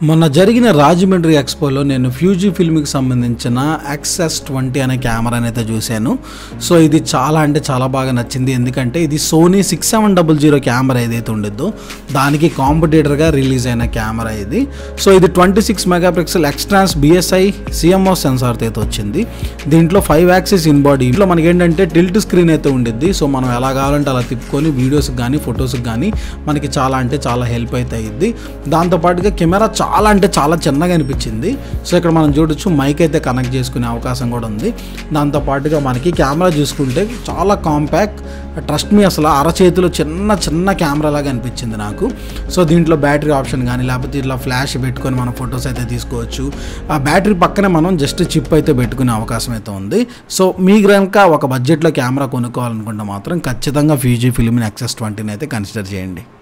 మొన్న జరిగిన రాజమండ్రి ఎక్స్పోలో నేను ఫ్యూజీ ఫిల్మ్కి సంబంధించిన ఎక్స్ఎస్ ట్వంటీ అనే కెమెరాని అయితే చూశాను సో ఇది చాలా అంటే చాలా బాగా నచ్చింది ఎందుకంటే ఇది Sony six seven double zero camera ఏదైతే ఉండిద్దో దానికి కాంపిటేటర్గా రిలీజ్ అయిన కెమెరా ఇది సో ఇది twenty six megapixel X Trans BSI CMOS సెన్సార్తో అయితే వచ్చింది దీంట్లో ఫైవ్ యాక్సిస్ ఇన్ బాడీ ఇంట్లో మనకి ఏంటంటే టిల్ట్ స్క్రీన్ అయితే ఉండిద్ది సో మనం ఎలా కావాలంటే అలా తిప్పుకొని వీడియోస్కి కానీ ఫొటోస్కి కానీ మనకి చాలా అంటే చాలా హెల్ప్ అయితే అయ్యిద్ది దాంతోపాటుగా కెమెరా చాలా అంటే చాలా చిన్నగా అనిపించింది సో ఇక్కడ మనం చూడొచ్చు మైక్ అయితే కనెక్ట్ చేసుకునే అవకాశం కూడా ఉంది దాంతోపాటుగా మనకి కెమెరా చూసుకుంటే చాలా కాంపాక్ట్ ట్రస్ట్ మీ అసలు అరచేతిలో చిన్న చిన్న కెమెరా లాగా అనిపించింది నాకు సో దీంట్లో బ్యాటరీ ఆప్షన్ కానీ లేకపోతే ఇట్లా ఫ్లాష్ పెట్టుకొని మనం ఫొటోస్ అయితే తీసుకోవచ్చు ఆ బ్యాటరీ పక్కనే మనం జస్ట్ చిప్ అయితే పెట్టుకునే అవకాశం అయితే ఉంది సో మీ కనుక ఒక బడ్జెట్లో కెమెరా కొనుక్కోవాలనుకుంటే మాత్రం ఖచ్చితంగా ఫ్యూజీ ఫిల్మ్ని ఎక్సెస్ ట్వంటీని అయితే కన్సిడర్ చేయండి